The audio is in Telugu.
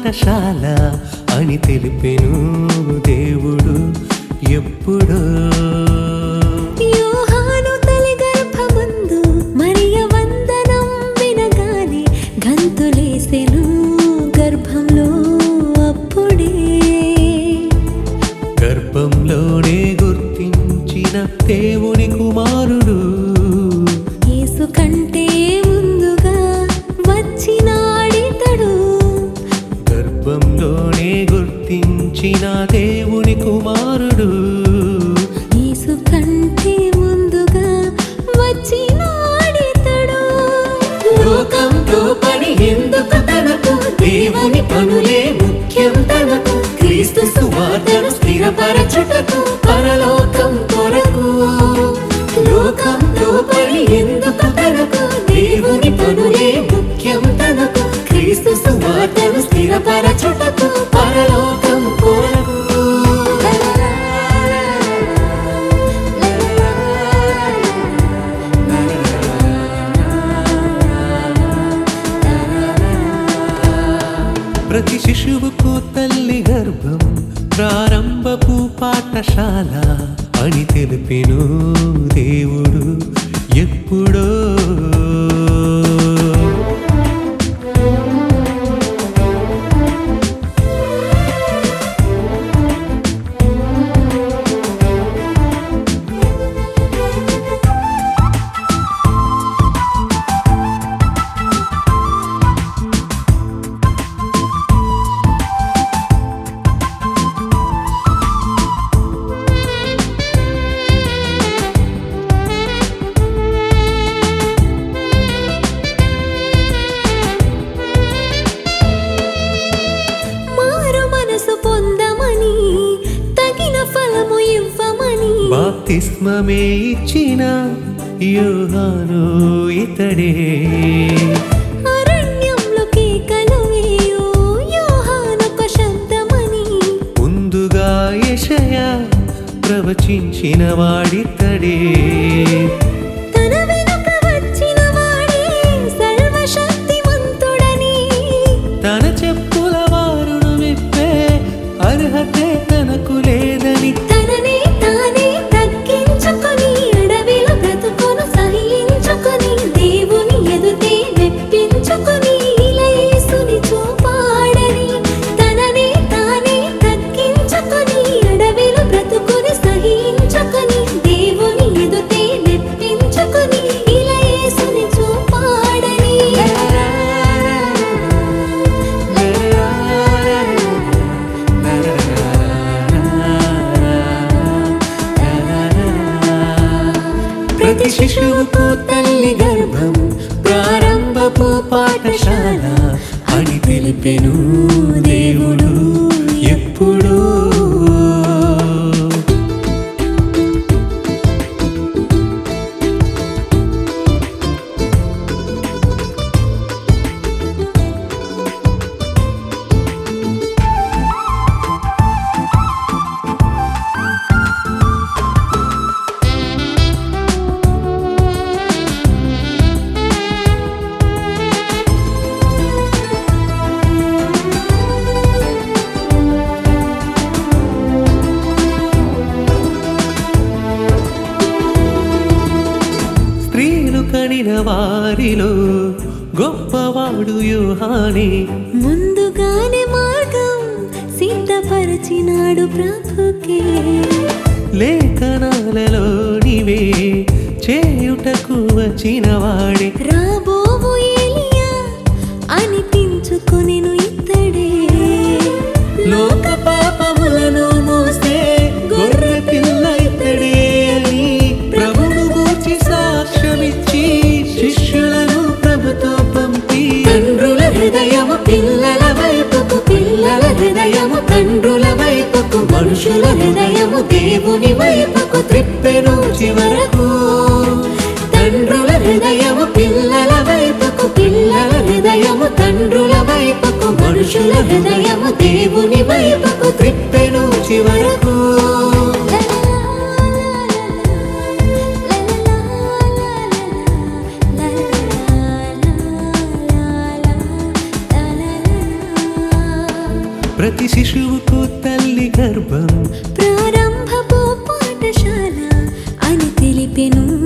పాఠశాల అని తెలిపెను దేవుడు ఎప్పుడో యోహాను తల్లి గర్భమందు మరియ వందనం వినగానే గంతులేసెను గర్భంలో అప్పుడే గర్భంలోనే గుర్తించిన దేవుని కుమారుడు యేసు కంటే ముందుగా వచ్చినాడితడు గర్భంలోనే గుర్తించిన దేవుని కుమారుడు యేసు కంటే ముందుగా వచ్చినాడితడు లోకంతో పని ఎందుకు తనకు దేవుని పనులే ముఖ్యం తనకు క్రీస్తు సువార్తను స్థిరపరచుటకు పరలోకం కొరకు లోకంతో పని ఎందుకు తనకు దేవుని పనులే ముఖ్యం తనకు క్రీస్తు సువార్తను స్థిరపరచుటకు పరలోకం కొరకు ప్రతి శిశువుకు తల్లి గర్భం ప్రారంభపు పాఠశాల అని తెలిపెను దేవుడు ఎప్పుడో మారు మనసు పొందమని తగిన ఫలము ఇవ్వమని బాప్తిస్మమే ఇచ్చిన యోహాను ఇతడే అరణ్యంలో కేకలు వేయు యోహానొక శబ్దమని ముందుగా యెషయ ప్రవచించిన వాడితడే తన వెనుక వచ్చిన వాడే సర్వశక్తిమంతుడని తన చెప్పుల వారును విప్పే అర్హతే తనకు లేదని తననే తానే తగ్గించుకొని అడవిలో బ్రతుకును సహించుకొని దేవుని ఎదుటే మెప్పించుకొని ఇలా యేసుని చూపాడని తననే తానే తగ్గించుకొని అడవిలో బ్రతుకుని సహించుకొని దేవుని ఎదుటే మెప్పించుకొని ఇలా యేసుని చూపాడని ప్రతి శిశువుకు తల్లి గర్భం ప్రారంభపు పాఠశాల అని తెలిపెను దేవుడు ఎప్పుడూ స్త్రీలు కనిన వారిలో గొప్పవాడు యోహానే ముందుగానే మార్గం సిద్ధపరచినాడు ప్రభుకే లేఖనాలలో నీవే చేయుటకు వచ్చిన వాడే రాబోవు ఏలియా అనిపించుకొనెను ఇత్తడే లోక పాపములను మోస్తే గొర్రె పిల్ల ఇతడే అని ప్రభును గూర్చి సాక్ష్యమిచ్చి శిష్యులను ప్రభుతో పంపి తండ్రుల హృదయము పిల్లల వైపుకు పిల్లల హృదయము తండ్రుల వైపుకు మనుషుల హృదయము దేవుని వైపుకు త్రిప్పెను చివరకు తండ్రుల హృదయము పిల్లల వైపుకు పిల్లల హృదయము తండ్రుల వైపుకు మనుషుల హృదయము దేవుని వైపుకు త్రిప్పెను చివరకు ప్రతి శిశువుకు తల్లి గర్భం ప్రారంభపు పాఠశాల అని తెలిపెను